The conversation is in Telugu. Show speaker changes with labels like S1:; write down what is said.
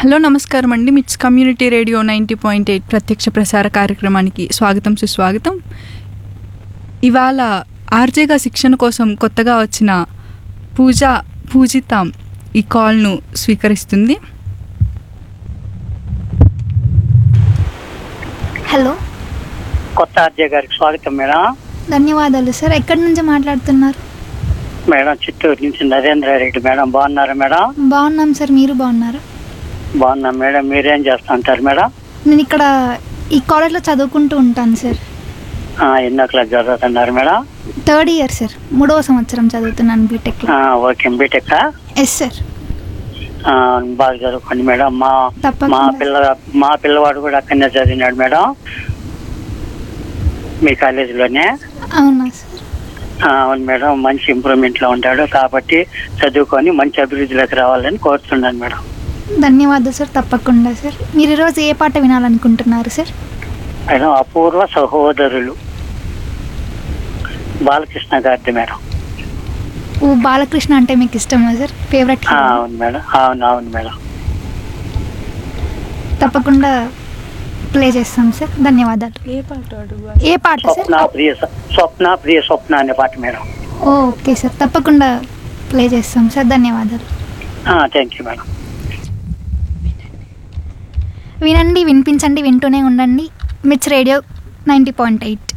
S1: హలో నమస్కారం అండి MITS community radio ninety point eight ప్రత్యక్ష ప్రసార కార్యక్రమానికి స్వాగతం సుస్వాగతం ఇవాళ ఆర్జేగా శిక్షణ కోసం కొత్తగా వచ్చిన పూజ పూజిత ఈ కాల్ను స్వీకరిస్తుంది
S2: హలో
S3: కొత్త ఆర్జే గారికి స్వాగతం మేడం
S2: ధన్యవాదాలు సార్ ఎక్కడి నుంచి మాట్లాడుతున్నారు
S3: మేడం చిత్తూరు నుంచి నరేంద్ర రెడ్డి మేడం బాగున్నారా మేడం
S2: బాగున్నాం సార్ మీరు బాగున్నారా
S3: బాగున్నాం మేడం మీరేం చేస్తా ఉంటారు మేడం
S2: నేను ఇక్కడ ఈ కాలేజ్లో చదువుకుంటూ ఉంటాను సార్
S3: ఆ, ఎన్నో క్లాస్ చదువుతున్నారు మేడం
S2: థర్డ్ ఇయర్ సార్ మూడవ సంవత్సరం చదువుతున్నాను బీటెక్లో
S3: ఆ, ఓకే బీటెక్
S2: ఎస్ సార్
S3: బాగా చదువుకోండి మేడం మా
S2: తప్పకుండా.
S3: మా పిల్ల మా పిల్లవాడు కూడా అక్కడనే చదివినాడు మేడం మీ కాలేజీలోనే
S2: అవునా సార్
S3: ఆ, అవును మేడం మంచి ఇంప్రూవ్మెంట్ లో ఉంటాడు కాబట్టి చదువుకొని మంచి అభివృద్ధిలోకి రావాలని కోరుతున్నాను మేడం
S2: ధన్యవాదాలు సార్ తప్పకుండా సార్ మీరు ఈరోజు ఏ పాట వినాలనుకుంటున్నారు సార్
S3: మేడం అపూర్వ సహోదరులు బాలకృష్ణ గారిది మేడం
S2: ఓ బాలకృష్ణ అంటే మీకు ఇష్టమా సార్ ఫేవరెట్
S3: ఆ, అవును మేడం అవును అవును మేడం
S2: తప్పకుండా ప్లే చేస్తాం సార్ ధన్యవాదాలు
S1: ఏ పాట
S2: ఏ పాట సార్
S3: స్వప్న ప్రియ స- స్వప్న ప్రియ స్వప్న అనే పాట మేడం
S2: ఓ ఓకే సార్ తప్పకుండా ప్లే చేస్తాం సార్ ధన్యవాదాలు
S3: థ్యాంక్ యూ మేడం
S2: వినండి వినిపించండి వింటూనే ఉండండి మిట్స్ రేడియో నైంటీ పాయింట్ ఎయిట్